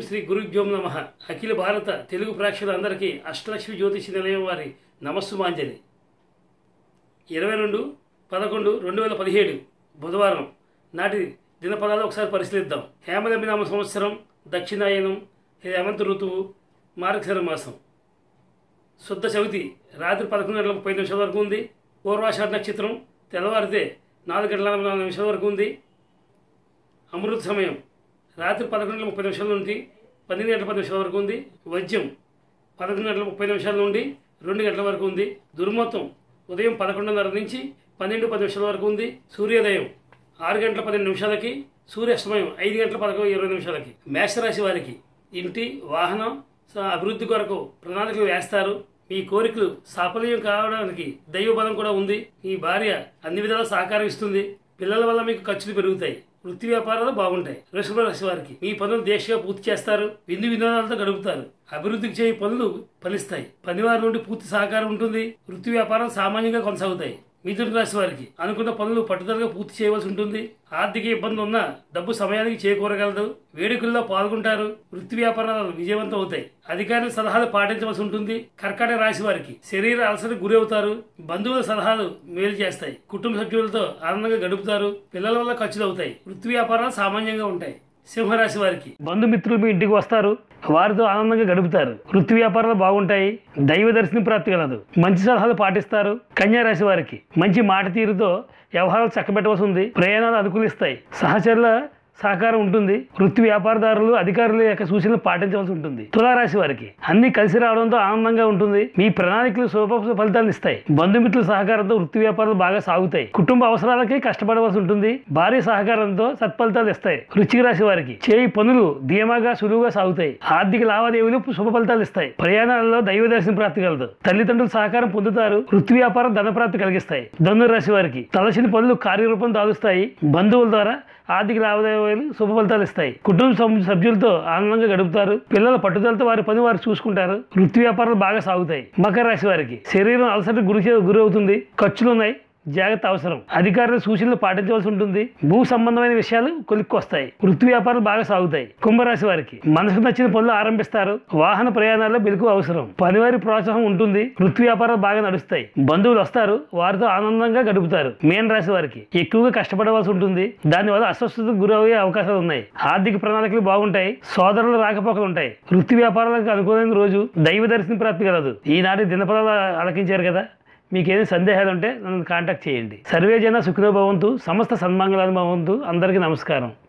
శ్రీ గురుభ్యోం నమ అఖిల భారత తెలుగు ప్రేక్షకులందరికీ అష్టలక్ష్మి జ్యోతిష నిలయం వారి నమస్సుమాంజలి ఇరవై రెండు పదకొండు రెండు వేల పదిహేడు బుధవారం నాటి దినపదాలు ఒకసారి పరిశీలిద్దాం హేమలభినామ సంవత్సరం దక్షిణాయనం హేమంత ఋతువు మార్గశిర మాసం శుద్ధ చవితి రాత్రి పదకొండు గంటల ముప్పై నిమిషాల వరకు ఉంది పూర్వాషాఢ నక్షత్రం తెల్లవారితే నాలుగు గంటల నలభై నాలుగు నిమిషాల వరకు ఉంది అమృత సమయం రాత్రి పదకొండు గంటల ముప్పై నిమిషాల నుండి పన్నెండు గంటల పది నిమిషాల వరకు ఉంది వజ్యం పదకొండు గంటల ముప్పై నిమిషాల నుండి రెండు గంటల వరకు ఉంది దుర్మతం ఉదయం పదకొండున్నర నుంచి పన్నెండు పది నిమిషాల వరకు ఉంది సూర్యోదయం ఆరు గంటల పన్నెండు నిమిషాలకి సూర్యాస్తమయం ఐదు గంటల పదకొండు ఇరవై నిమిషాలకి మేషరాశి వారికి ఇంటి వాహనం స- అభివృద్ధి కొరకు ప్రణాళికలు వేస్తారు మీ కోరికలు సాఫల్యం కావడానికి దైవ బలం కూడా ఉంది మీ భార్య అన్ని విధాలా సహకారం ఇస్తుంది పిల్లల వల్ల మీకు ఖర్చులు పెరుగుతాయి వృత్తి వ్యాపారాలు బాగుంటాయి వృషభ రాశి వారికి మీ పనులు దేశంగా పూర్తి చేస్తారు విందు వినోదాలతో గడుపుతారు అభివృద్ధికి చేయ పనులు ఫలిస్తాయి పనివారి నుండి పూర్తి సహకారం ఉంటుంది వృత్తి వ్యాపారం సామాన్యంగా కొనసాగుతాయి మిథున రాశి వారికి అనుకున్న పనులు పట్టుదలగా పూర్తి చేయవలసి ఉంటుంది ఆర్థిక ఇబ్బంది ఉన్నా డబ్బు సమయానికి చేకూరగలదు వేడుకల్లో పాల్గొంటారు వృత్తి వ్యాపారాలు విజయవంతం అవుతాయి అధికారుల సలహాలు పాటించవలసి ఉంటుంది కర్కాటక రాశి వారికి శరీర అలసటకు గురి అవుతారు బంధువుల సలహాలు మేలు చేస్తాయి కుటుంబ సభ్యులతో ఆనందంగా గడుపుతారు పిల్లల వల్ల ఖర్చులు అవుతాయి వృత్తి వ్యాపారాలు సామాన్యంగా ఉంటాయి సింహరాశి వారికి బంధుమిత్రులు మీ ఇంటికి వస్తారు వారితో ఆనందంగా గడుపుతారు వృత్తి వ్యాపారాలు బాగుంటాయి దైవ దర్శనం ప్రాప్తి కలదు మంచి సలహాలు పాటిస్తారు కన్యా రాశి వారికి మంచి మాట తీరుతో వ్యవహారాలు చక్కబెట్టవలసి ఉంది ప్రయాణాలు అనుకూలిస్తాయి సహచరుల సహకారం ఉంటుంది వృత్తి వ్యాపారదారులు అధికారుల యొక్క సూచనలు పాటించవలసి ఉంటుంది తులారాశి వారికి అన్ని కలిసి రావడంతో ఆనందంగా ఉంటుంది మీ ప్రణాళికలు శుభ ఫలితాలు ఇస్తాయి బంధుమిత్రుల సహకారంతో వృత్తి వ్యాపారాలు బాగా సాగుతాయి కుటుంబ అవసరాలకి కష్టపడవలసి ఉంటుంది భారీ సహకారంతో సత్ఫలితాలు ఇస్తాయి వృశ్చిక రాశి వారికి చేయి పనులు ధీమాగా సులువుగా సాగుతాయి ఆర్థిక లావాదేవీలు శుభ ఫలితాలు ఇస్తాయి ప్రయాణాలలో దైవ దర్శనం ప్రాప్తి కలదు తల్లిదండ్రుల సహకారం పొందుతారు వృత్తి వ్యాపారం ధనప్రాప్తి కలిగిస్తాయి ధనుర్ రాశి వారికి తలసిన పనులు కార్యరూపం దాలుస్తాయి బంధువుల ద్వారా ఆర్థిక లావాదేవీలు శుభ ఫలితాలు ఇస్తాయి కుటుంబ సం- సభ్యులతో ఆనందంగా గడుపుతారు పిల్లల పట్టుదలతో వారి పని వారు చూసుకుంటారు వృత్తి వ్యాపారాలు బాగా సాగుతాయి మకర రాశి వారికి శరీరం అలసట గురి గురి అవుతుంది ఖర్చులు ఉన్నాయి జాగ్రత్త అవసరం అధికారుల సూచనలు పాటించవలసి ఉంటుంది భూ సంబంధమైన విషయాలు కొలిక్కొస్తాయి వృత్తి వ్యాపారాలు బాగా సాగుతాయి కుంభరాశి వారికి మనసుకు నచ్చిన పనులు ఆరంభిస్తారు వాహన ప్రయాణాల్లో మెలకు అవసరం పనివారి ప్రోత్సాహం ఉంటుంది వృత్తి వ్యాపారాలు బాగా నడుస్తాయి బంధువులు వస్తారు వారితో ఆనందంగా గడుపుతారు మీన రాశి వారికి ఎక్కువగా కష్టపడవలసి ఉంటుంది దానివల్ల అస్వస్థతకు గురయ్యే అవకాశాలు ఉన్నాయి ఆర్థిక ప్రణాళికలు బాగుంటాయి సోదరుల రాకపోకలు ఉంటాయి వృత్తి వ్యాపారాలకు అనుకూలమైన రోజు దైవ దర్శనం ప్రాప్తి కలదు ఈనాటి దినపదాలు ఆలకించారు కదా మీకు ఏదైనా సందేహాలు ఉంటే నన్ను కాంటాక్ట్ చేయండి సర్వే జన సుఖినో భవంతు సమస్త సన్మంగళాలు భవంతు అందరికీ నమస్కారం